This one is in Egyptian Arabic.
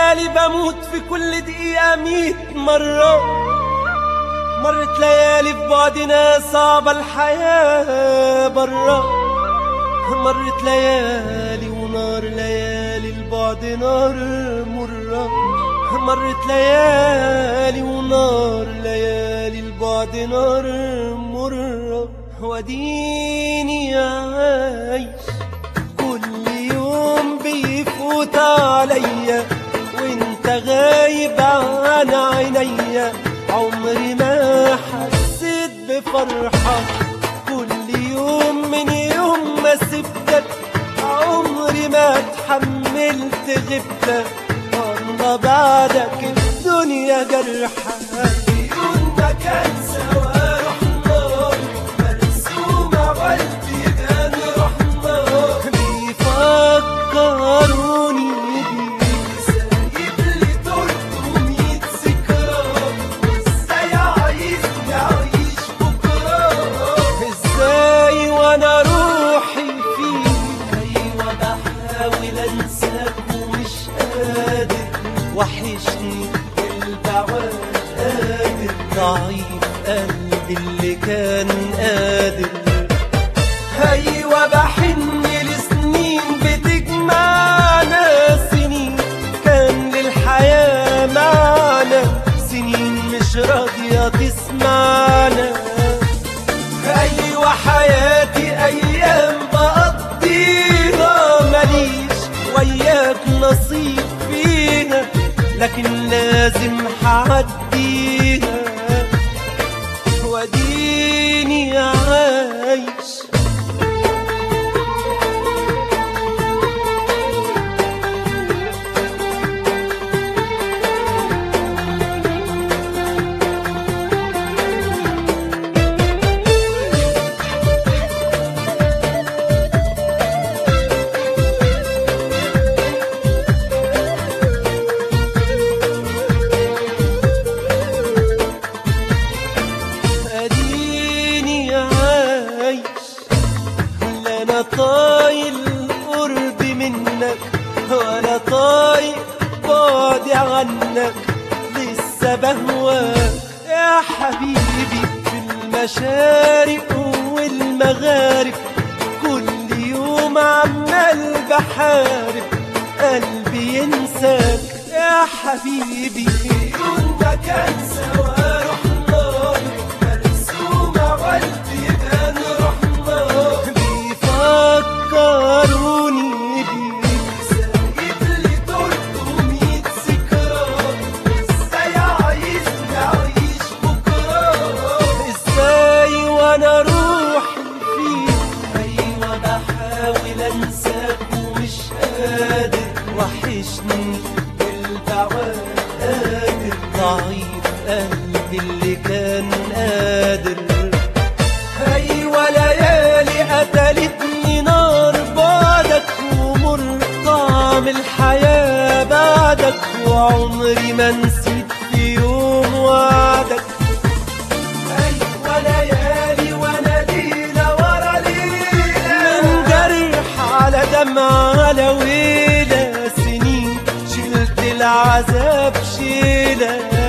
ليالي بموت في كل دقيقة ميت مرة مرت ليالي في بعدنا صعبة الحياة برا مرت ليالي ونار ليالي البعد نار مرة مرت ليالي ونار ليالي البعد نار مرة وديني عايش كل يوم بيفوت عليا وانت غايب عن عينيا عمري ما حسيت بفرحة كل يوم من يوم ما سبتك عمري ما اتحملت غبتك والله بعدك الدنيا جرحة عيون ما كان سوا رحنا مرسومة والبيبان رحنا بيفكروني بيك سايب لي تلتمية ذكرى وازاي عايزني اعيش بكرة ازاي وانا روحي فيك ايوه بحاول انساك ومش قادر وحشني البعاد قادر ضعيف قلبي اللي كان قادر ايوه بحن لسنين بتجمعنا سنين كان للحياة معنى سنين مش راضية تسمعنا ايوه حياتي ايام بقضيها ماليش وياك نصيب فيها لكن لازم حعديها وديني عايش اديني عايش لا انا طايل قرب منك ولا طايق بعدي عنك لسه بهواك يا حبيبي في المشارق والمغارب كل يوم عمال بحارب قلبي ينساك يا حبيبي كنت كان سوا رحنا مرسومة والبيبان رحنا بيفكروني بيك سايب لي تلتمية ذكرى ازاي عايزني اعيش بكرة ازاي وانا روحي فيك ايوه بحاول انساك ومش قادر وحشني البعاد قادر ضعيف قلبي اللي كان قادر ايوه ليالي قتلتني نار بعدك ومر طعم الحياة بعدك وعمري ما نسيت في يوم وعدك ايوه ليالي وانا ليلة ورا ليلة من جرح على دمع على ويلة سنين شلت العذاب شيلة